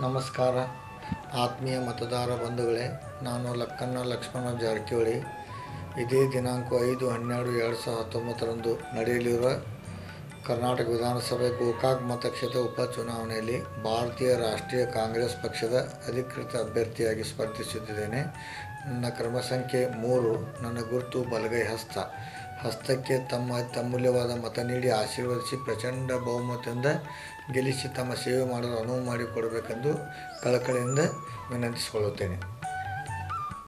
ನಮಸ್ಕಾರ ಆತ್ಮೀಯ ಮತದಾರ ಬಂಧುಗಳೇ ನಾನು ಲಕ್ಕಣ್ಣ ಲಕ್ಷ್ಮಣ ಜಾರಕಿಹೊಳಿ ಇದೇ ದಿನಾಂಕ ಐದು ಹನ್ನೆರಡು ಎರಡು ಸಾವಿರದ ಹತ್ತೊಂಬತ್ತರಂದು ನಡೆಯಲಿರುವ ಕರ್ನಾಟಕ ವಿಧಾನಸಭೆ ಗೋಕಾಕ್ ಮತಕ್ಷೇತ್ರ ಉಪಚುನಾವಣೆಯಲ್ಲಿ ಭಾರತೀಯ ರಾಷ್ಟ್ರೀಯ ಕಾಂಗ್ರೆಸ್ ಪಕ್ಷದ ಅಧಿಕೃತ ಅಭ್ಯರ್ಥಿಯಾಗಿ ಸ್ಪರ್ಧಿಸುತ್ತಿದ್ದೇನೆ ನನ್ನ ಕ್ರಮ ಸಂಖ್ಯೆ ಮೂರು ನನ್ನ ಗುರುತು ಬಲಗೈ ಹಸ್ತ ಹಸ್ತಕ್ಕೆ ತಮ್ಮ ಅತ್ಯಮೂಲ್ಯವಾದ ಮತ ನೀಡಿ ಆಶೀರ್ವದಿಸಿ ಪ್ರಚಂಡ ಬಹುಮತದಿಂದ ಗೆಲ್ಲಿಸಿ ತಮ್ಮ ಸೇವೆ ಮಾಡಲು ಅನುವು ಮಾಡಿಕೊಡಬೇಕೆಂದು ಕಳಕಳಿಯಿಂದ ವಿನಂತಿಸಿಕೊಳ್ಳುತ್ತೇನೆ